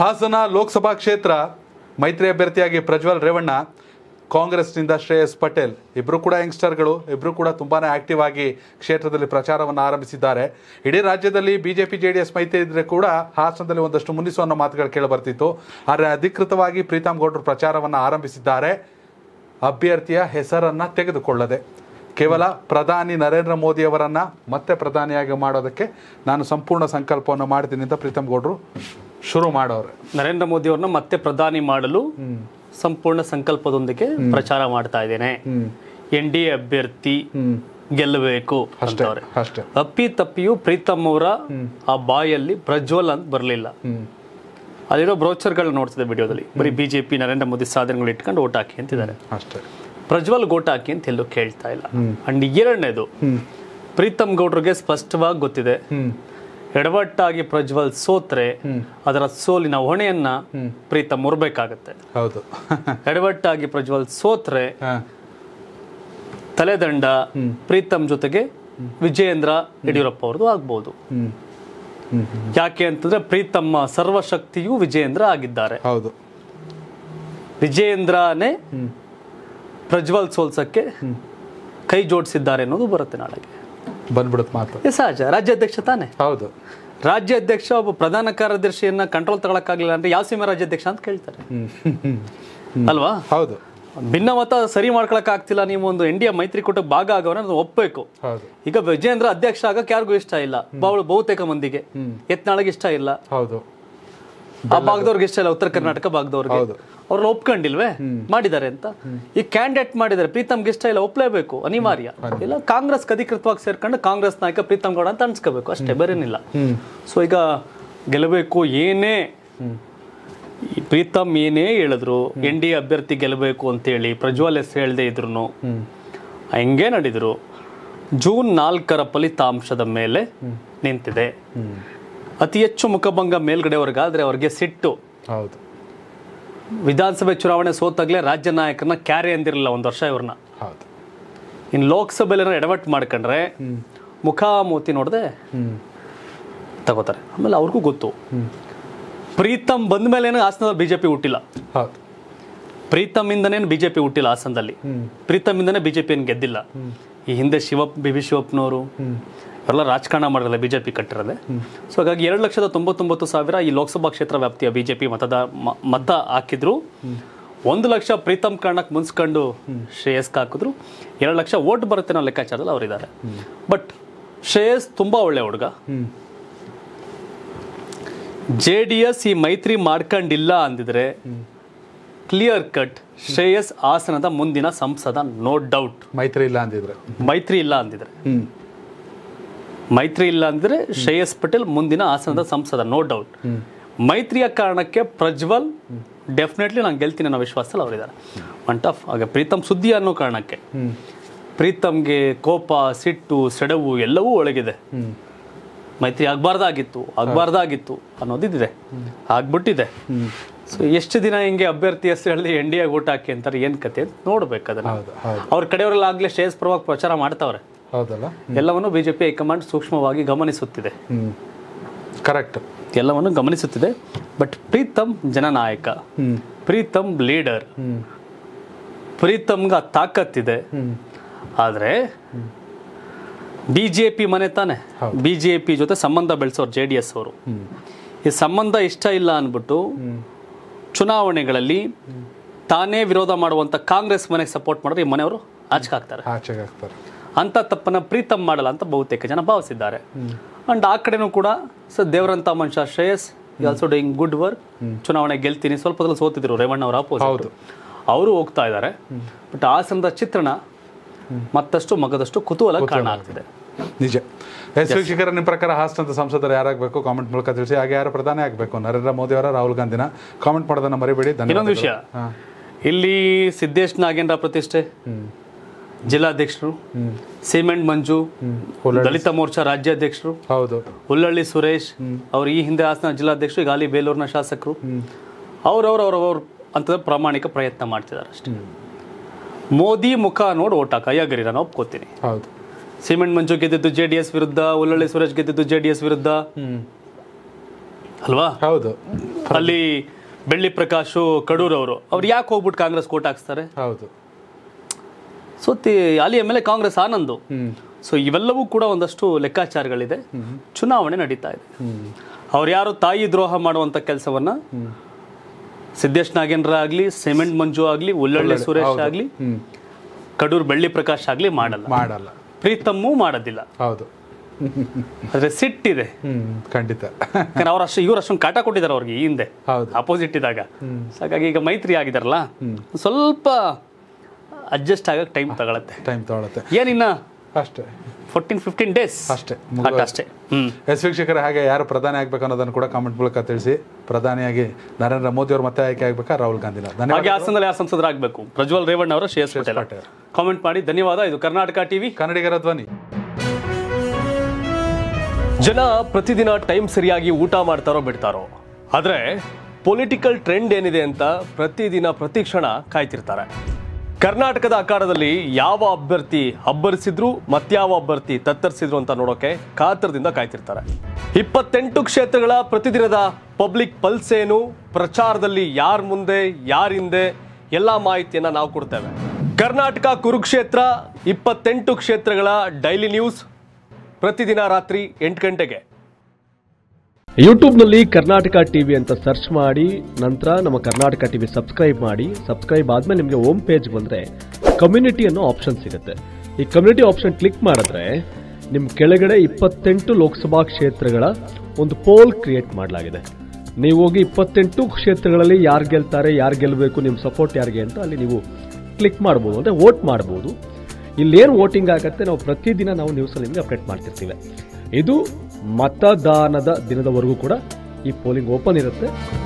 ಹಾಸನ ಲೋಕಸಭಾ ಕ್ಷೇತ್ರ ಮೈತ್ರಿ ಅಭ್ಯರ್ಥಿಯಾಗಿ ಪ್ರಜ್ವಲ್ ರೇವಣ್ಣ ಕಾಂಗ್ರೆಸ್ನಿಂದ ಶ್ರೇಯಸ್ ಪಟೇಲ್ ಇಬ್ಬರು ಕೂಡ ಯಂಗ್ಸ್ಟರ್ಗಳು ಇಬ್ಬರು ಕೂಡ ತುಂಬಾನೇ ಆಕ್ಟಿವ್ ಆಗಿ ಕ್ಷೇತ್ರದಲ್ಲಿ ಪ್ರಚಾರವನ್ನು ಆರಂಭಿಸಿದ್ದಾರೆ ಇಡೀ ರಾಜ್ಯದಲ್ಲಿ ಬಿಜೆಪಿ ಜೆ ಡಿ ಎಸ್ ಮೈತ್ರಿ ಇದ್ರೆ ಕೂಡ ಹಾಸನದಲ್ಲಿ ಒಂದಷ್ಟು ಮುನಿಸು ಅನ್ನೋ ಮಾತುಗಳು ಕೇಳಬರ್ತಿತ್ತು ಆದರೆ ಅಧಿಕೃತವಾಗಿ ಪ್ರೀತಮ್ ಗೌಡ್ರು ಪ್ರಚಾರವನ್ನು ಆರಂಭಿಸಿದ್ದಾರೆ ಅಭ್ಯರ್ಥಿಯ ಹೆಸರನ್ನ ತೆಗೆದುಕೊಳ್ಳದೆ ಕೇವಲ ಪ್ರಧಾನಿ ನರೇಂದ್ರ ಮೋದಿ ಅವರನ್ನ ಮತ್ತೆ ಪ್ರಧಾನಿಯಾಗಿ ಮಾಡೋದಕ್ಕೆ ನಾನು ಸಂಪೂರ್ಣ ಸಂಕಲ್ಪವನ್ನು ಮಾಡ್ತೀನಿ ಅಂತ ಪ್ರೀತಮ್ ಗೌಡ್ರು ಶುರು ಮಾಡೋರು ನರೇಂದ್ರ ಮೋದಿ ಅವ್ರನ್ನ ಮತ್ತೆ ಪ್ರಧಾನಿ ಮಾಡಲು ಸಂಪೂರ್ಣ ಸಂಕಲ್ಪದೊಂದಿಗೆ ಪ್ರಚಾರ ಮಾಡ್ತಾ ಇದ್ದೇನೆ ಎನ್ ಡಿ ಎ ಅಭ್ಯರ್ಥಿ ಗೆಲ್ಲಬೇಕು ಅಂತವ್ರೆ ಅಷ್ಟೇ ಅಪ್ಪಿ ತಪ್ಪಿಯು ಪ್ರೀತಮ್ ಅವರ ಆ ಬಾಯಲ್ಲಿ ಪ್ರಜ್ವಲ್ ಅಂತ ಬರಲಿಲ್ಲ ಅಲ್ಲಿರೋ ಬ್ರೋಚರ್ಗಳನ್ನ ನೋಡ್ತಿದ್ದೆ ವಿಡಿಯೋದಲ್ಲಿ ಬರೀ ಬಿಜೆಪಿ ನರೇಂದ್ರ ಮೋದಿ ಸಾಧನೆಗಳು ಇಟ್ಕೊಂಡು ಓಟ್ ಹಾಕಿ ಅಂತಿದ್ದಾರೆ ಅಷ್ಟೇ ಪ್ರಜ್ವಲ್ ಓಟ್ ಹಾಕಿ ಅಂತ ಎಲ್ಲೂ ಕೇಳ್ತಾ ಇಲ್ಲ ಅಂಡ್ ಎರಡನೇದು ಪ್ರೀತಮ್ ಗೌಡ್ರಿಗೆ ಸ್ಪಷ್ಟವಾಗಿ ಗೊತ್ತಿದೆ ಎಡವಟ್ಟಾಗಿ ಪ್ರಜ್ವಲ್ ಸೋತ್ರೆ ಅದರ ಸೋಲಿನ ಹೊಣೆಯನ್ನ ಪ್ರೀತಮ್ ಮುರ್ಬೇಕಾಗತ್ತೆ ಹೌದು ಎಡವಟ್ಟಾಗಿ ಪ್ರಜ್ವಲ್ ಸೋತ್ರೆ ಹಾ. ತಲೆದಂಡ ಪ್ರೀತಮ್ ಜೊತೆಗೆ ವಿಜಯೇಂದ್ರ ಯಡಿಯೂರಪ್ಪ ಅವ್ರದ್ದು ಆಗ್ಬೋದು ಹ್ಮ್ ಹ್ಮ್ ಹ್ಮ್. ಯಾಕೆ ಅಂತಂದ್ರೆ ಪ್ರೀತಮ್ಮ ಸರ್ವಶಕ್ತಿಯು ವಿಜಯೇಂದ್ರ ಆಗಿದ್ದಾರೆ ಹೌದು ವಿಜಯೇಂದ್ರನೇ ಪ್ರಜ್ವಲ್ ಸೋಲ್ಸಕ್ಕೆ ಕೈ ಜೋಡಿಸಿದ್ದಾರೆ ಅನ್ನೋದು ಬರುತ್ತೆ ನಾಳೆಗೆ ಬಂದ್ಬಿಡುತ್ತೆ ಮಾತು ಇದು ಸಹಜ ರಾಜ್ಯಾಧ್ಯಕ್ಷ ತಾನೆ ಹೌದು ರಾಜ್ಯಾಧ್ಯಕ್ಷ ಒಬ್ಬ ಪ್ರಧಾನ ಕಾರ್ಯದರ್ಶಿಯನ್ನ ಕಂಟ್ರೋಲ್ ತಗೊಳಕ್ಕಾಗಲಿಲ್ಲ ಅಂದ್ರೆ ಯಾವ ಸೀಮೆ ರಾಜ್ಯಾಧ್ಯಕ್ಷ ಅಂತ ಕೇಳ್ತಾರೆ ಹ್ಮ್ ಹ್ಮ್ ಹ್ಮ್. ಅಲ್ವಾ ಹೌದು ಭಿನ್ನಮತ ಸರಿ ಮಾಡ್ಕೊಳಕ್ ಆಗ್ತಿಲ್ಲ ನೀವು ಒಂದು ಇಂಡಿಯಾ ಮೈತ್ರಿಕೂಟ ಭಾಗ ಆಗೋನ ಅದನ್ನ ಒಪ್ಪಬೇಕು ಹೌದು ಈಗ ವಿಜಯೇಂದ್ರ ಅಧ್ಯಕ್ಷ ಆಗಕ್ಕೆ ಯಾರಿಗೂ ಇಷ್ಟ ಇಲ್ಲ ಬಹು- ಬಹುತೇಕ ಮಂದಿಗೆ ಯತ್ನಾಳಿಗೆ ಇಷ್ಟ ಇಲ್ಲ ಹೌದು ಆ ಭಾಗದವ್ರಿಗೆ ಇಷ್ಟ ಇಲ್ಲ ಉತ್ತರ ಕರ್ನಾಟಕ ಭಾಗದವ್ರಿಗೆ ಹೌದು. ಅವ್ರನ್ನ ಒಪ್ಕೊಂಡಿಲ್ವೇ ಮಾಡಿದ್ದಾರೆ ಅಂತ ಈ ಕ್ಯಾಂಡಿಡೇಟ್ ಮಾಡಿದ್ದಾರೆ ಪ್ರೀತಮ್ಗೆ ಇಷ್ಟ ಇಲ್ಲ ಒಪ್ಲೇಬೇಕು ಅನಿವಾರ್ಯ ಇಲ್ಲ ಕಾಂಗ್ರೆಸ್ ಅಧಿಕೃತವಾಗಿ ಸೇರ್ಕೊಂಡು ಕಾಂಗ್ರೆಸ್ ನಾಯಕ ಪ್ರೀತಮ್ ಗೌಡ ಅಂತ ಅನ್ಸ್ಕೋಬೇಕು ಅಷ್ಟೇ ಬೇರೇನಿಲ್ಲ ಸೊ ಈಗ ಗೆಲ್ಲಬೇಕು ಏನೇ ಈ ಪ್ರೀತಮ್ ಏನೇ ಹೇಳಿದ್ರು ಎನ್ ಡಿ ಅಭ್ಯರ್ಥಿ ಗೆಲ್ಲಬೇಕು ಅಂತೇಳಿ ಪ್ರಜ್ವಲ್ ಹೆಸರು ಹೇಳದೆ ಇದ್ರು ಹಂಗೆ ನಡೆದ್ರು ಜೂನ್ ನಾಲ್ಕರ ಫಲಿತಾಂಶದ ಮೇಲೆ ನಿಂತಿದೆ ಅತಿ ಹೆಚ್ಚು ಮುಖಭಂಗ ಮೇಲ್ಗಡೆವರೆಗಾದ್ರೆ ಅವ್ರಿಗೆ ಸಿಟ್ಟು ಹೌದು ವಿಧಾನಸಭೆ ಚುನಾವಣೆ ಸೋತಾಗ್ಲೇ ರಾಜ್ಯ ನಾಯಕರನ್ನ ಕ್ಯಾರಿ ಅಂದಿರಲಿಲ್ಲ ಒಂದು ವರ್ಷ ಇವ್ರನ್ನ ಹೌದು ಇನ್ನು ಲೋಕಸಭೆಲಿ ಎಡವಟ್ ಮಾಡ್ಕೊಂಡ್ರೆ ಮುಖ ಮೂತಿ ನೋಡದೆ ಹ್ಮ್ ತಗೋತಾರೆ ಆಮೇಲೆ ಅವ್ರಿಗೂ ಗೊತ್ತು ಪ್ರೀತಮ್ ಬಂದ ಮೇಲೆ ಹಾಸನದಲ್ಲಿ ಬಿಜೆಪಿ ಹುಟ್ಟಿಲ್ಲ ಹೌದು ಪ್ರೀತಮ್ ಇಂದನೇನು ಬಿಜೆಪಿ ಹುಟ್ಟಿಲ್ಲ ಹಾಸನದಲ್ಲಿ ಪ್ರೀತಮ್ ಇಂದನೇ ಬಿಜೆಪಿ ಏನು ಗೆದ್ದಿಲ್ಲ ಈ ಹಿಂದೆ ಶಿವಪ್ ಬಿ ಬಿ ಶಿವಪ್ಪನವರು ಎಲ್ಲ ರಾಜಕಾರಣ ಮಾಡಿರಲ್ಲ ಬಿಜೆಪಿ ಕಟ್ಟಿರದೆ ಸೊ ಹಾಗಾಗಿ ಎರಡು ಲಕ್ಷದ ತೊಂಬತ್ತೊಂಬತ್ತು ಸಾವಿರ ಈ ಲೋಕಸಭಾ ಕ್ಷೇತ್ರ ವ್ಯಾಪ್ತಿಯ ಬಿಜೆಪಿ ಮತದ ಮ- ಮತ ಹಾಕಿದ್ರು ಒಂದು ಲಕ್ಷ ಪ್ರೀತಮ್ ಕಾರಣಕ್ಕೆ ಮುನ್ಸ್ಕೊಂಡು ಶ್ರೇಯಸ್ ಹಾಕಿದ್ರು ಎರಡು ಲಕ್ಷ ಓಟ್ ಬರುತ್ತೆ ಅನ್ನೋ ಲೆಕ್ಕಾಚಾರದಲ್ಲಿ ಅವರಿದ್ದಾರೆ ಬಟ್ ಶ್ರೇಯಸ್ ತುಂಬಾ ಒಳ್ಳೆ ಹುಡುಗ ಹ್ಮ್ ಜೆ ಡಿ ಎಸ್ ಈ ಮೈತ್ರಿ ಮಾಡ್ಕೊಂಡಿಲ್ಲ ಅಂದಿದ್ರೆ ಕ್ಲಿಯರ್ ಕಟ್ ಶ್ರೇಯಸ್ ಹಾಸನದ ಮುಂದಿನ ಸಂಸದ ನೋ ಡೌಟ್ ಮೈತ್ರಿ ಇಲ್ಲ ಅಂದಿದ್ರೆ ಮೈತ್ರಿ ಇಲ್ಲ ಅಂದಿದ್ರೆ ಹ್ಮ್ ಮೈತ್ರಿ ಇಲ್ಲ ಅಂದಿದ್ರೆ ಶ್ರೇಯಸ್ ಪಟೇಲ್ ಮುಂದಿನ ಹಾಸನದ ಸಂಸದ ನೋ ಡೌಟ್ ಮೈತ್ರಿಯ ಕಾರಣಕ್ಕೆ ಪ್ರಜ್ವಲ್ ಡೆಫಿನೆಟ್ಲಿ ನಾನು ಗೆಲ್ತೀನಿ ಅನ್ನೋ ವಿಶ್ವಾಸದಲ್ಲಿ ಅವರಿದ್ದಾರೆ ಒನ್ ಟಫ್ ಹಾಗೆ ಪ್ರೀತಮ್ ಸುದ್ದಿ ಅನ್ನೋ ಕಾರಣಕ್ಕೆ ಹ್ಮ್ ಪ್ರೀತಮ್ಗೆ ಕೋಪ ಸಿಟ್ಟು ಸೆಡವು ಎಲ್ಲವೂ ಒಳಗಿದೆ ಹ್ಮ್ ಮೈತ್ರಿ ಆಗ್ಬಾರ್ದಾಗಿತ್ತು ಆಗ್ಬಾರ್ದಾಗಿತ್ತು ಅನ್ನೋದಿದೆ ಆಗ್ಬಿಟ್ಟಿದೆ ಸೊ ಎಷ್ಟು ದಿನ ಹಿಂಗೆ ಅಭ್ಯರ್ಥಿ ಹೆಸರು ಹೇಳಿ ಎನ್ ಡಿ ಎ ಓಟ್ ಹಾಕಿ ಅಂತಾರೆ ಏನ್ ಕತೆ ಅಂತ ನೋಡ್ಬೇಕು ಅದನ್ನ ಹೌದು ಹೌದು ಅವ್ರ ಕಡೆಯವರೆಲ್ಲ ಆಗ್ಲೇ ಸ್ಟೇಜ್ ಪರವಾಗಿ ಪ್ರಚಾರ ಮಾಡ್ತಾವ್ರೆ ಹೌದಲ್ಲ ಎಲ್ಲವನ್ನು ಬಿಜೆಪಿ ಹೈಕಮಾಂಡ್ ಸೂಕ್ಷ್ಮವಾಗಿ ಗಮನಿಸುತ್ತಿದೆ ಹ್ಮ್ ಕರೆಕ್ಟ್ ಎಲ್ಲವನ್ನು ಗಮನಿಸುತ್ತಿದೆ ಬಟ್ ಪ್ರೀತಮ್ ಜನನಾಯಕ ಹ್ಮ್ ಪ್ರೀತಮ್ ಲೀಡರ್ ಹ್ಮ್ ಪ್ರೀತಮ್ಗೆ ಆ ತಾಕತ್ತಿದೆ ಹ್ಮ್ ಆದ್ರೆ ಬಿಜೆಪಿ ಮನೆ ತಾನೆ ಬಿಜೆಪಿ ಜೊತೆ ಸಂಬಂಧ ಬೆಳೆಸೋರು ಜೆ ಡಿ ಎಸ್ ಅವರು ಈ ಸಂಬಂಧ ಇಷ್ಟ ಇಲ್ಲ ಅಂದ್ಬಿಟ್ಟು ಚುನಾವಣೆಗಳಲ್ಲಿ ತಾನೇ ವಿರೋಧ ಮಾಡುವಂತ ಕಾಂಗ್ರೆಸ್ ಮನೆಗೆ ಸಪೋರ್ಟ್ ಮಾಡಿದ್ರೆ ಈ ಮನೆಯವರು ಆಚೆ ಹಾಕ್ತಾರೆ ಆಚೆಗೆ ಹಾಕ್ತಾರೆ ಅಂತ ತಪ್ಪನ್ನ ಪ್ರೀತಮ್ ಮಾಡಲ್ಲ ಅಂತ ಬಹುತೇಕ ಜನ ಭಾವಿಸಿದ್ದಾರೆ ಅಂಡ್ ಆ ಕಡೆನೂ ಕೂಡ ಸರ್ ದೇವರಂತ ಮನುಷ್ಯ Shreyas also doing good work ಚುನಾವಣೆ ಗೆಲ್ತೀನಿ ಸ್ವಲ್ಪ ಹೊತ್ತಲ್ಲಿ ಸೋತಿದ್ರು ರೇವಣ್ಣ ಅವರ ಅಪೋಸಿಟ್ ಅವರು ಹೋಗ್ತಾ ಇದ್ದಾರೆ ಬಟ್ ಹಾಸನದ ಚಿತ್ರಣ ಮತ್ತಷ್ಟು ಮಗದಷ್ಟು ಕುತೂಹಲ ಕಾರಣ ಆಗ್ತಿದೆ ನಿಜ ಎಸ್ ವೀಕ್ಷಕರ ನಿಮ್ಮ ಪ್ರಕಾರ ಹಾಸನದ ಸಂಸದರು ಯಾರಾಗಬೇಕು ಕಾಮೆಂಟ್ ಮೂಲಕ ತಿಳಿಸಿ ಹಾಗೆ ಯಾರು ಪ್ರಧಾನಿ ಆಗಬೇಕು ನರೇಂದ್ರ ಮೋದಿ ಅವರ ರಾಹುಲ್ ಗಾಂಧಿನ ಕಾಮೆಂಟ್ ಮಾಡೋದನ್ನ ಮರಿಬೇಡಿ ಇನ್ನೊಂದು ಧನ್ಯವಾದ ವಿಷಯ ಇಲ್ಲಿ ಸಿದ್ದೇಶ್ ನಾಗೇಂದ್ರ ಪ್ರತಿಷ್ಠೆ ಜಿಲ್ಲಾಧ್ಯಕ್ಷರು ಸಿಮೆಂಟ್ ಮಂಜು ದಲಿತ ಮೋರ್ಚಾ ರಾಜ್ಯಾಧ್ಯಕ್ಷರು ಹೌದು ಹುಲ್ಲಳ್ಳಿ ಸುರೇಶ್ ಅವ್ರು ಈ ಹಿಂದೆ ಹಾಸನ ಜಿಲ್ಲಾಧ್ಯಕ್ಷರು ಈಗ ಅಲ್ಲಿ ಬೇಲೂರಿನ ಶಾಸಕರು ಅವ್ರವ್ರ ಅವ್ರವ್ರ ಅಂತ ಪ್ರಾಮಾಣಿಕ ಪ್ರಯತ್ನ ಮಾಡ್ತಿದ್ದಾರೆ ಅಷ್ಟೇ ಮೋದಿ ಮುಖ ನೋಡಿ ಓಟ್ ಹಾಕ ಅಯ್ಯಗರಿ ನಾನು ಒಪ್ಕೋತೀನಿ ಹೌದು ಸಿಮೆಂಟ್ ಮಂಜು ಗೆದ್ದಿದ್ದು ಜೆ ಡಿ ಎಸ್ ವಿರುದ್ಧ ಹುಲ್ಲಳ್ಳಿ ಸುರೇಶ್ ಗೆದ್ದಿದ್ದು ಜೆ ಡಿ ಎಸ್ ವಿರುದ್ಧ ಹ್ಮ್ ಅಲ್ವಾ ಹೌದು ಅಲ್ಲಿ ಬೆಳ್ಳಿ ಪ್ರಕಾಶ್ ಕಡೂರ್ ಅವರು ಅವ್ರು ಯಾಕೆ ಹೋಗ್ಬಿಟ್ಟು ಕಾಂಗ್ರೆಸ್ ಕೋಟ್ ಹಾಕ್ಸ್ತಾರೆ ಹೌದು ಸೊ ತಿ- ಅಲ್ಲಿ M L A Congress Anandu so ಇವೆಲ್ಲವೂ ಕೂಡ ಒಂದಷ್ಟು ಲೆಕ್ಕಾಚಾರಗಳಿದೆ ಚುನಾವಣೆ ನಡೀತಾ ಇದೆ ಅವ್ರು ಯಾರು ತಾಯಿ ದ್ರೋಹ ಮಾಡುವಂತ ಕೆಲಸವನ್ನ ಸಿದ್ದೇಶ್ ನಾಗೇಂದ್ರ ಆಗ್ಲಿ ಸಿಮೆಂಟ್ ಮಂಜು ಆಗ್ಲಿ ಉಳ್ಳಳ್ಳಿ ಸುರೇಶ್ ಆಗ್ಲಿ ಹ್ಮ್ ಕಡೂರ್ ಬೆಳ್ಳಿ ಪ್ರಕಾಶ್ ಆಗ್ಲಿ ಮಾಡಲ್ಲ ಮಾಡಲ್ಲ ಪ್ರೀತಮ್ಮು ಮಾಡೋದಿಲ್ಲ ಹೌದು ಆದ್ರೆ ಸಿಟ್ಟಿದೆ ಹ್ಮ್ ಖಂಡಿತ ಯಾಕಂದ್ರೆ ಅವ್ರು ಅಷ್ಟು ಇವ್ರು ಅಷ್ಟೊಂದು ಕಾಟ ಕೊಟ್ಟಿದ್ದಾರೆ ಅವ್ರಿಗೆ ಈ ಹಿಂದೆ ಹೌದು ಅಪೋಸಿಟ್ ಇದ್ದಾಗ So ಹಾಗಾಗಿ ಈಗ ಮೈತ್ರಿ ಆಗಿದಾರಲ್ಲ ಸ್ವಲ್ಪ ಅಡ್ಜಸ್ಟ್ ಆಗಕ್ಕೆ ಟೈಮ್ ತಗೊಳತ್ತೆ ಟೈಮ್ ತಗೊಳತ್ತೆ ಏನಿನ್ನ ಅಷ್ಟೇ ಫೋರ್ಟೀನ್ ಫಿಫ್ಟೀನ್ ಡೇಸ್ ಅಷ್ಟೇ ಅಷ್ಟೇ ಹ್ಮ್ ಎಸ್ ವೀಕ್ಷಕರೇ ಹಾಗೆ ಯಾರು ಪ್ರಧಾನಿ ಆಗ್ಬೇಕು ಅನ್ನೋದನ್ನು ಕೂಡ ಕಾಮೆಂಟ್ ಮೂಲಕ ತಿಳಿಸಿ ಪ್ರಧಾನಿಯಾಗಿ ನರೇಂದ್ರ ಮೋದಿ ಅವರು ಮತ್ತೆ ಆಯ್ಕೆ ಆಗ್ಬೇಕಾ ರಾಹುಲ್ ಗಾಂಧಿನ ಹಾಗೆ ಧನ್ಯವಾದ ಹಾಸನದಲ್ಲಿ ಯಾರು ಸಂಸದರಾಗಬೇಕು ಪ್ರಜ್ವಲ್ ರೇವಣ್ಣ ಅವರ ಶ್ರೇಯಸ್ ಪಟೇಲ್ ಪಟೇಲ್. ಕಾಮೆಂಟ್ ಮಾಡಿ ಧನ್ಯವಾದ ಇದು ಕರ್ನಾಟಕ ಟಿವಿ ಕನ್ನಡಿಗರ ಧ್ವನಿ ಜನ ಪ್ರತಿದಿನ ಟೈಮ್ ಸರಿಯಾಗಿ ಊಟ ಮಾಡ್ತಾರೋ ಬಿಡ್ತಾರೋ ಆದ್ರೆ ಪೊಲಿಟಿಕಲ್ ಟ್ರೆಂಡ್ ಏನಿದೆ ಅಂತ ಪ್ರತಿದಿನ ಪ್ರತಿ ಕ್ಷಣ ಕಾಯ್ತಿರ್ತಾರೆ ಕರ್ನಾಟಕದ ಅಖಾಡದಲ್ಲಿ ಯಾವ ಅಭ್ಯರ್ಥಿ ಅಬ್ಬರಿಸಿದ್ರು ಮತ್ಯಾವ ಅಭ್ಯರ್ಥಿ ತತ್ತರಿಸಿದ್ರು ಅಂತ ನೋಡೋಕೆ ಕಾತರದಿಂದ ಕಾಯ್ತಿರ್ತಾರೆ ಇಪ್ಪತ್ತೆಂಟು ಕ್ಷೇತ್ರಗಳ ಪ್ರತಿದಿನದ ಪಬ್ಲಿಕ್ ಪಲ್ಸ್ ಏನು ಪ್ರಚಾರದಲ್ಲಿ ಯಾರ ಮುಂದೆ ಯಾರ ಹಿಂದೆ ಎಲ್ಲ ಮಾಹಿತಿಯನ್ನ ನಾವು ಕೊಡ್ತೇವೆ ಕರ್ನಾಟಕ ಕುರುಕ್ಷೇತ್ರ ಇಪ್ಪತ್ತೆಂಟು ಕ್ಷೇತ್ರಗಳ ಡೈಲಿ ನ್ಯೂಸ್ ಪ್ರತಿದಿನ ರಾತ್ರಿ ಎಂಟು ಗಂಟೆಗೆ ಯೂಟ್ಯೂಬ್ನಲ್ಲಿ ಕರ್ನಾಟಕ ಟಿವಿ ಅಂತ ಸರ್ಚ್ ಮಾಡಿ ನಂತರ ನಮ್ಮ ಕರ್ನಾಟಕ ಟಿವಿ ಸಬ್ಸ್ಕ್ರೈಬ್ ಮಾಡಿ ಸಬ್ಸ್ಕ್ರೈಬ್ ಆದ್ಮೇಲೆ ನಿಮಗೆ ಹೋಮ್ ಪೇಜ್ ಬಂದರೆ ಕಮ್ಯುನಿಟಿ ಅನ್ನೋ ಆಪ್ಷನ್ ಸಿಗುತ್ತೆ ಈ ಕಮ್ಯುನಿಟಿ ಆಪ್ಷನ್ ಕ್ಲಿಕ್ ಮಾಡಿದ್ರೆ ನಿಮ್ಮ ಕೆಳಗಡೆ ಇಪ್ಪತ್ತೆಂಟು ಲೋಕಸಭಾ ಕ್ಷೇತ್ರಗಳ ಒಂದು ಪೋಲ್ ಕ್ರಿಯೇಟ್ ಮಾಡಲಾಗಿದೆ ನೀವು ಹೋಗಿ ಇಪ್ಪತ್ತೆಂಟು ಕ್ಷೇತ್ರಗಳಲ್ಲಿ ಯಾರು ಗೆಲ್ತಾರೆ ಯಾರು ಗೆಲ್ಲಬೇಕು ನಿಮ್ಮ ಸಪೋರ್ಟ್ ಯಾರಿಗೆ ಅಂತ ಅಲ್ಲಿ ನೀವು ಕ್ಲಿಕ್ ಮಾಡ್ಬೋದು ಅಂದರೆ ವೋಟ್ ಮಾಡ್ಬೋದು ಇಲ್ಲೇನು ವೋಟಿಂಗ್ ಆಗತ್ತೆ ನಾವು ಪ್ರತಿದಿನ ನಾವು ನ್ಯೂಸಲ್ಲಿ ನಿಮಗೆ ಅಪ್ಡೇಟ್ ಮಾಡ್ತಿರ್ತೀವಿ ಇದು ಮತದಾನದ ದಿನದವರೆಗೂ ಕೂಡ ಈ ಪೋಲಿಂಗ್ ಓಪನ್ ಇರುತ್ತೆ